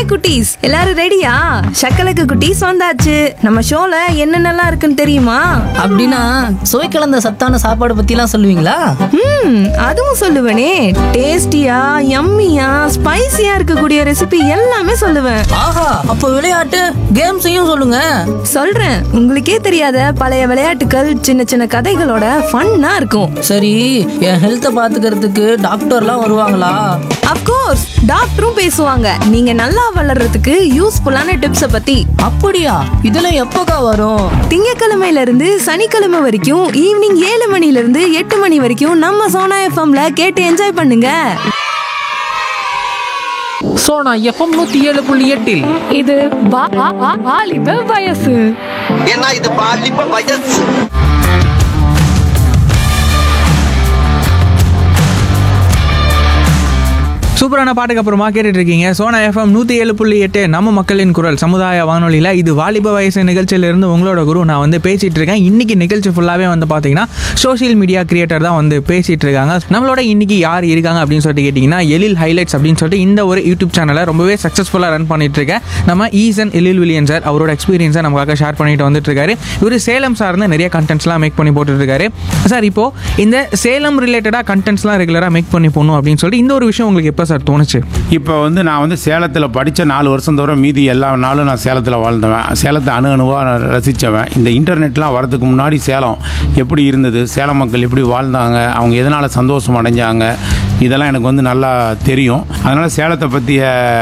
hi குட்டீஸ் எல்லாரும் ரெடியா சக்கலக்கு குட்டீஸ் வந்தாச்சு நம்ம ஷோல என்னென்னலாம் இருக்குன்னு தெரியுமா அப்படின்னா சுவை கலந்த சத்தான சாப்பாடு பத்திலாம் சொல்லுவீங்களா ம் அதுவும் சொல்லுவேனே டேஸ்டியா யம்மியா ஸ்பைசியா இருக்கக்கூடிய ரெசிபி எல்லாமே சொல்லுவேன் ஆஹா அப்போ விளையாட்டு கேம்ஸையும் சொல்லுங்க சொல்றேன் உங்களுக்கே தெரியாத பழைய விளையாட்டுகள் சின்ன சின்ன கதைகளோட ஃபன்னா இருக்கும் சரி என் ஹெல்த்தை பாத்துக்கிறதுக்கு டாக்டர்லாம் வருவாங்களா அப்கோர்ஸ் டாக்டரும் பேசுவாங்க நீங்க நல்லா வளர்றதுக்கு யூஸ்ஃபுல்லான டிப்ஸை பத்தி அப்படியா இதெல்லாம் எப்போக்கா வரும் திங்கக்கிழமையில இருந்து சனிக்கிழமை வரைக்கும் ஈவினிங் ஏழு மணில இருந்து எட்டு மணி வரைக்கும் நம்ம சோனா எஃப்எம்ல கேட்டு என்ஜாய் பண்ணுங்க சோனா எஃப்எம் நூத்தி ஏழு புள்ளி எட்டில் இது வா- வா- வா- வாலிப வயசு ஏன்னா இது பாலிப்ப வயசு சூப்பரான பாட்டுக்கு அப்புறமா கேட்டுட்டு இருக்கீங்க சோனா எஃப்எம் நூற்றி ஏழு புள்ளி எட்டு நம்ம மக்களின் குரல் சமுதாய வானொலியில் இது வாலிப வயசு நிகழ்ச்சியிலிருந்து உங்களோட குரு நான் வந்து பேசிட்டு இருக்கேன் இன்னைக்கு நிகழ்ச்சி ஃபுல்லாகவே வந்து பார்த்தீங்கன்னா சோஷியல் மீடியா கிரியேட்டர் தான் வந்து பேசிட்டு இருக்காங்க நம்மளோட இன்னைக்கு யார் இருக்காங்க அப்படின்னு சொல்லிட்டு கேட்டிங்கன்னா எழில் ஹைலைட்ஸ் அப்படின்னு சொல்லிட்டு இந்த ஒரு யூடியூப் சேனலை ரொம்பவே சக்ஸஸ்ஃபுல்லாக ரன் பண்ணிட்டு இருக்கேன் நம்ம ஈசன் எழில் வில்லியன் சார் அவரோட எக்ஸ்பீரியன்ஸை நமக்காக ஷேர் பண்ணிட்டு வந்துட்டு இருக்காரு இவர் சேலம் சார்ந்து நிறைய கண்டென்ட்ஸ்லாம் மேக் பண்ணி போட்டுட்டு இருக்காரு சார் இப்போ இந்த சேலம் ரிலேட்டடாக கண்டென்ட்ஸ்லாம் ரெகுலராக மேக் பண்ணி போகணும் அப்படின்னு சொல்லிட்டு இந்த ஒரு விஷயம் உங்களுக்கு எப்போ சார் தோணுச்சு இப்போ வந்து நான் வந்து சேலத்தில் படித்த நாலு வருஷம் தவிர மீதி எல்லா நாளும் நான் சேலத்தில் வாழ்ந்தவன் சேலத்தை அணு அணுவாக நான் ரசித்தவன் இந்த இன்டர்நெட்லாம் வரதுக்கு முன்னாடி சேலம் எப்படி இருந்தது சேலம் மக்கள் எப்படி வாழ்ந்தாங்க அவங்க எதனால் சந்தோஷம் அடைஞ்சாங்க இதெல்லாம் எனக்கு வந்து நல்லா தெரியும் அதனால் சேலத்தை பற்றிய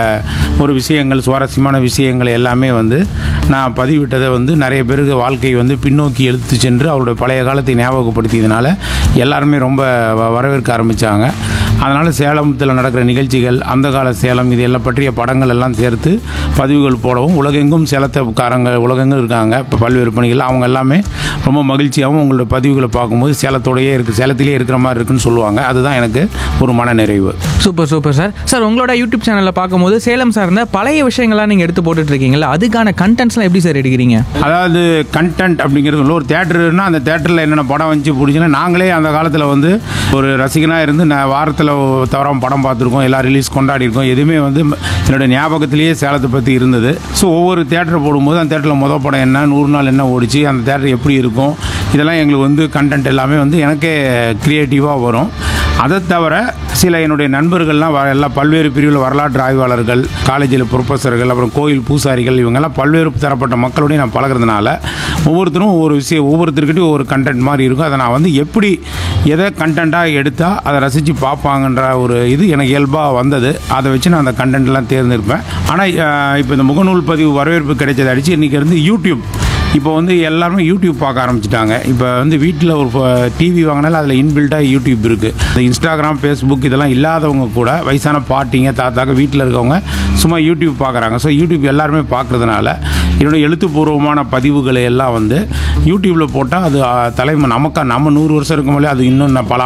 ஒரு விஷயங்கள் சுவாரஸ்யமான விஷயங்கள் எல்லாமே வந்து நான் பதிவிட்டதை வந்து நிறைய பேருக்கு வாழ்க்கை வந்து பின்னோக்கி எடுத்து சென்று அவருடைய பழைய காலத்தை ஞாபகப்படுத்தியதுனால எல்லாருமே ரொம்ப வ- வரவேற்க ஆரம்பித்தாங்க அதனால் சேலத்தில் நடக்கிற நிகழ்ச்சிகள் அந்த கால சேலம் இது எல்லாம் பற்றிய படங்கள் எல்லாம் சேர்த்து பதிவுகள் போடவும் உலகெங்கும் சேலத்தைக்காரங்க உலகெங்கும் இருக்காங்க இப்போ பல்வேறு பணிகள் அவங்க எல்லாமே ரொம்ப மகிழ்ச்சியாகவும் உங்களோட பதிவுகளை பார்க்கும்போது சேலத்தோடையே இருக்குது சேலத்திலே இருக்கிற மாதிரி இருக்குன்னு சொல்லுவாங்க அதுதான் எனக்கு ஒரு மன நிறைவு சூப்பர் சூப்பர் சார் சார் உங்களோட யூடியூப் சேனலில் பார்க்கும்போது சேலம் சார்ந்த பழைய விஷயங்கள்லாம் நீங்கள் எடுத்து போட்டுட்டு இருக்கீங்களா அதுக்கான கண்டென்ட்ஸ்லாம் எப்படி சார் எடுக்கிறீங்க அதாவது கண்டென்ட் அப்படிங்கிறது உள்ள ஒரு தேட்டருன்னா அந்த தேட்டரில் என்னென்ன படம் வந்துச்சு பிடிச்சுன்னா நாங்களே அந்த காலத்தில் வந்து ஒரு ரசிகனாக இருந்து நான் வாரத்தில் தவறாமல் படம் பார்த்துருக்கோம் எல்லா ரிலீஸ் கொண்டாடி இருக்கோம் எதுவுமே வந்து என்னோட ஞாபகத்திலேயே சேலத்தை பற்றி இருந்தது ஸோ ஒவ்வொரு தேட்டர் போடும்போது அந்த தேட்டரில் மொதல் படம் என்ன நூறு நாள் என்ன ஓடிச்சு அந்த தேட்டர் எப்படி இருக்கும் இதெல்லாம் எங்களுக்கு வந்து கண்டென்ட் எல்லாமே வந்து எனக்கே க்ரியேட்டிவாக வரும் அதை தவிர சில என்னுடைய நண்பர்கள்லாம் வ- எல்லாம் பல்வேறு பிரிவில் வரலாற்று ஆய்வாளர்கள் காலேஜில் ப்ரொஃபஸர்கள் அப்புறம் கோயில் பூசாரிகள் இவங்கெல்லாம் பல்வேறு தரப்பட்ட மக்களோடய நான் பழகுறதுனால ஒவ்வொருத்தரும் ஒவ்வொரு விஷயம் ஒவ்வொருத்தருக்கிட்டையும் ஒவ்வொரு கண்டென்ட் மாதிரி இருக்கும் அதை நான் வந்து எப்படி எதை கண்டென்ட்டாக எடுத்தால் அதை ரசித்து பார்ப்பாங்கன்ற ஒரு இது எனக்கு இயல்பாக வந்தது அதை வச்சு நான் அந்த கண்டென்ட்லாம் தேர்ந்தெடுப்பேன் ஆனால் இப்போ இந்த முகநூல் பதிவு வரவேற்பு கிடைச்சதை அடித்து இன்றைக்கி இருந்து யூடியூப் இப்போ வந்து எல்லாருமே யூடியூப் பார்க்க ஆரம்பிச்சிட்டாங்க இப்போ வந்து வீட்டில் ஒரு டிவி வாங்கினாலும் அதில் இன்பில்ட்டாக யூடியூப் இருக்குது இந்த இன்ஸ்டாகிராம் ஃபேஸ்புக் இதெல்லாம் இல்லாதவங்க கூட வயசான பாட்டிங்க தாத்தாக்க வீட்டில் இருக்கவங்க சும்மா யூடியூப் பார்க்குறாங்க ஸோ யூடியூப் எல்லாருமே பார்க்குறதுனால என்னோட எழுத்துப்பூர்வமான பதிவுகளை எல்லாம் வந்து யூடியூப்பில் போட்டால் அது அஹ், தலைமை நமக்கா நம்ம நூறு வருஷம் இருக்கும் போதே அது இன்னும் நான் பல